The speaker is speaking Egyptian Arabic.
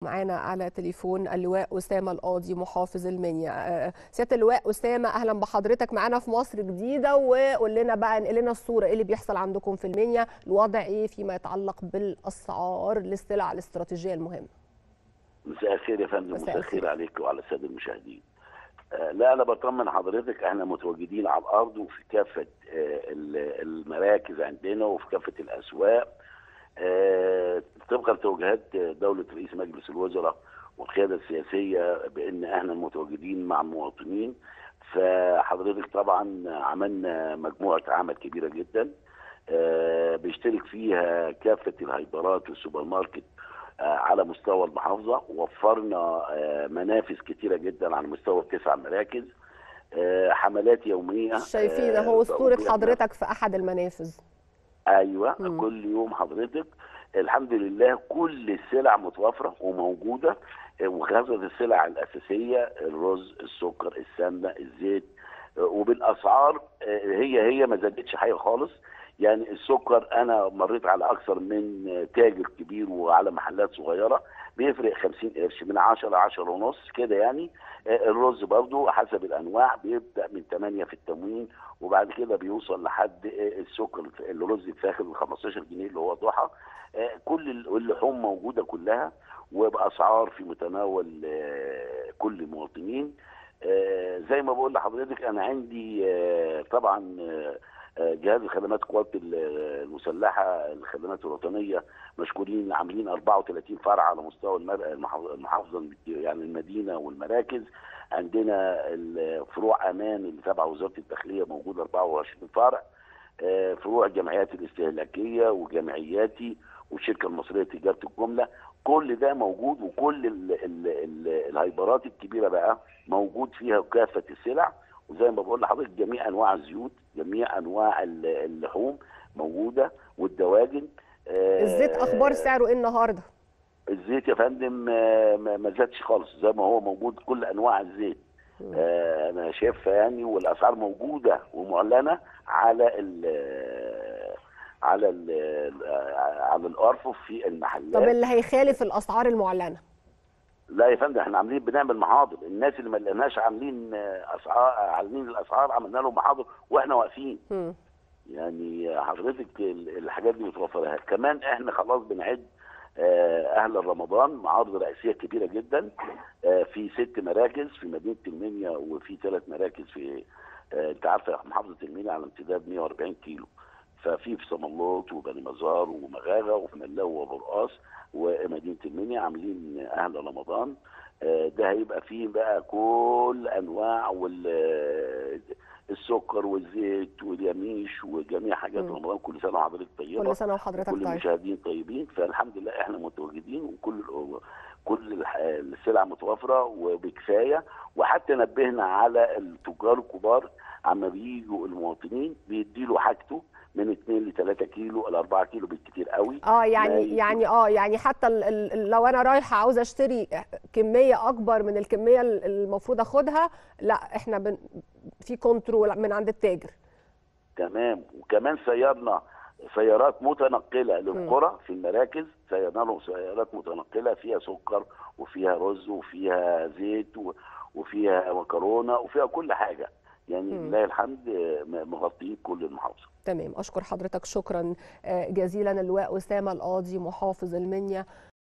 معانا على تليفون اللواء أسامة القاضي محافظ المنيا سيادة اللواء أسامة أهلا بحضرتك معانا في مصر جديدة وقول لنا بقى انقل لنا الصورة إيه اللي بيحصل عندكم في المنيا الوضع إيه فيما يتعلق بالأسعار للسلع الاستراتيجية المهمة مساء الخير يا فندم مساء مساء الخير عليك وعلى الساده المشاهدين آه، لا انا بطمن حضرتك احنا متواجدين على الارض وفي كافه آه، ال- المراكز عندنا وفي كافه الاسواق آه، طبقا لتوجيهات دوله رئيس مجلس الوزراء والقياده السياسيه بان احنا متواجدين مع المواطنين فحضرتك طبعا عملنا مجموعه عمل كبيره جدا آه، بيشترك فيها كافه الهايبرات والسوبر ماركت آه، على مستوى المحافظه وفرنا آه، منافذ كتيره جدا على مستوى التسع مراكز آه، حملات يوميه شايفين آه، اهو صورة بقول حضرتك في أحد المنافذ ايوه مم. كل يوم حضرتك الحمد لله كل السلع متوفره وموجوده آه، وخاصه السلع الاساسيه الرز السكر السمنه الزيت آه، وبالاسعار آه، هي هي ما زادتش حاجه خالص يعني السكر انا مريت على اكثر من آه، تاجر كبير وعلى محلات صغيره بيفرق 50 قرش من 10 ل 10 ونص كده يعني آه، الرز برضو حسب الانواع بيبدا من 8 في التموين وبعد كده بيوصل لحد آه، السكر الرز الفاخر ل 15 جنيه اللي هو ضحى آه، كل اللحوم موجوده كلها وباسعار في متناول آه، كل المواطنين آه، زي ما بقول لحضرتك انا عندي آه، طبعا آه، آه، جهاز الخدمات القوات ال- المسلحه الخدمات الوطنيه مشكورين عاملين 34 فرع على مستوى المر- المحافظ- المحافظه يعني المدينه والمراكز عندنا ال- فروع امان اللي تبع وزاره الداخليه موجوده 24 فرع آه، فروع الجمعيات الاستهلاكيه وجمعياتي والشركه المصريه لتجاره الجمله كل ده موجود وكل ال ال ال الهايبرات الكبيره بقى موجود فيها كافه السلع وزي ما بقول لحضرتك جميع انواع الزيوت جميع انواع ال- اللحوم موجوده والدواجن آه، الزيت أخبار سعره إيه النهاردة الزيت يا فندم آه، ما ما زادش خالص زي ما هو موجود كل انواع الزيت آه، انا شايفها يعني والاسعار موجوده ومعلنه على ال على ال على الارفف في المحلات طب اللي هيخالف الأسعار المعلنة لا يا فندم احنا عاملين بنعمل محاضر الناس اللي ما لقيناش عاملين آه، اسعار عاملين الاسعار عملنا لهم محاضر واحنا واقفين مم. يعني حضرتك ال- الحاجات دي متوفره كمان احنا خلاص بنعد آه، اهل رمضان معارض رئيسيه كبيره جدا آه، في ست مراكز في مدينه المنيا وفي ثلاث مراكز في آه، انت عارفه محافظه المنيا على امتداد 140 كيلو ففي في صملوط وبني مزار ومغاغه وفي ملاوه وبرقاص ومدينه المنيا عاملين اهل رمضان آه، ده هيبقى فيه بقى كل انواع وال السكر والزيت واليميش وجميع حاجات مم. رمضان كل سنه وحضرتك طيبه كل سنة وحضرتك كل طيب المشاهدين طيبين فالحمد لله احنا متواجدين وكل كل الح- السلع متوفره وبكفايه وحتى نبهنا على التجار الكبار عما بيجوا المواطنين بيديله حاجته من 2 ل 3 كيلو ل 4 كيلو بالكتير قوي اه ما يعني يجي- يعني اه يعني حتى ال ال لو انا رايحه عاوزه اشتري كميه اكبر من الكميه ال- المفروض اخدها لا احنا بن في كنترول من عند التاجر تمام وكمان سيرنا سيارات متنقله للقرى في المراكز سيرنا لهم سيارات متنقله فيها سكر وفيها رز وفيها زيت و- وفيها مكرونه وفيها كل حاجه يعني مم. لله الحمد آه، م- مغطيين كل المحافظه تمام اشكر حضرتك شكرا آه، جزيلا اللواء اسامه القاضي محافظ المنيا